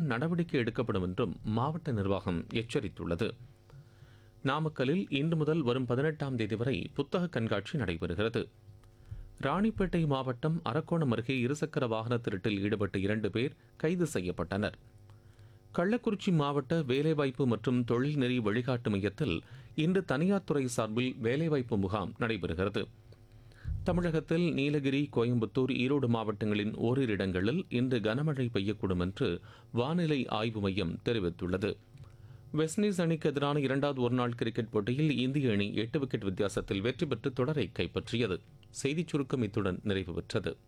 நடவடிக்கை எடுக்கப்படும் என்றும் மாவட்ட நிர்வாகம் எச்சரித்துள்ளது நாமக்கலில் இன்று முதல் வரும் பதினெட்டாம் தேதி வரை புத்தக கண்காட்சி நடைபெறுகிறது ராணிப்பேட்டை மாவட்டம் அரக்கோணம் அருகே இருசக்கர வாகன திருட்டில் ஈடுபட்ட இரண்டு பேர் கைது செய்யப்பட்டனர் கள்ளக்குறிச்சி மாவட்ட வேலைவாய்ப்பு மற்றும் தொழில்நெறி வழிகாட்டு மையத்தில் இன்று தனியார் துறை சார்பில் வேலைவாய்ப்பு முகாம் நடைபெறுகிறது தமிழகத்தில் நீலகிரி கோயம்புத்தூர் ஈரோடு மாவட்டங்களின் ஓரிரு இடங்களில் இன்று கனமழை பெய்யக்கூடும் என்று வானிலை ஆய்வு மையம் தெரிவித்துள்ளது வெஸ்ட் இண்டீஸ் அணிக்கு எதிரான இரண்டாவது ஒருநாள் கிரிக்கெட் போட்டியில் இந்திய அணி எட்டு விக்கெட் வித்தியாசத்தில் வெற்றி பெற்று தொடரை கைப்பற்றியது செய்திச் சுருக்கம் இத்துடன் நிறைவு பெற்றது